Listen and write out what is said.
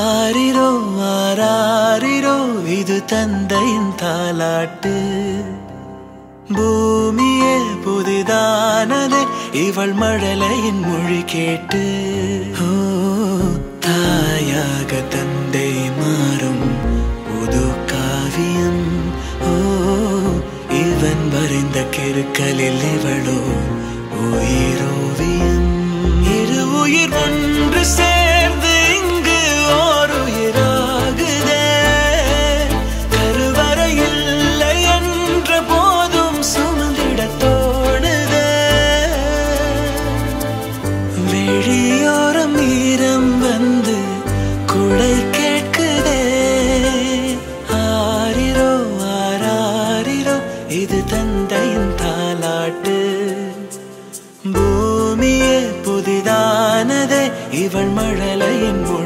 ஆரிரோ ஆராரிரோ இது தந்தையின் தாலாட்டு பூமியே புதிதானதே இவள் மழலையின் மொழி கேட்டு ஓ தாயாக தந்தை மாறும் புது காவியம் ஓ இவன் வரைந்த கெருக்கலில் இவளோ உயிரோவியம் இரு உயிர் ஒன்று சேர்ந்து இங்கு ஓர் உயிராகுதே கருவறை இல்லை என்ற போதும் சுமந்திட தோணுதே வெளியோரம் ஈரம் வந்து குடை கேட்குதே ஆரிரோ ஆராரிரோ இது தந்தையின் தாலாட்டு பூமியே புதிதானதே இவள் மழலையின் மொழி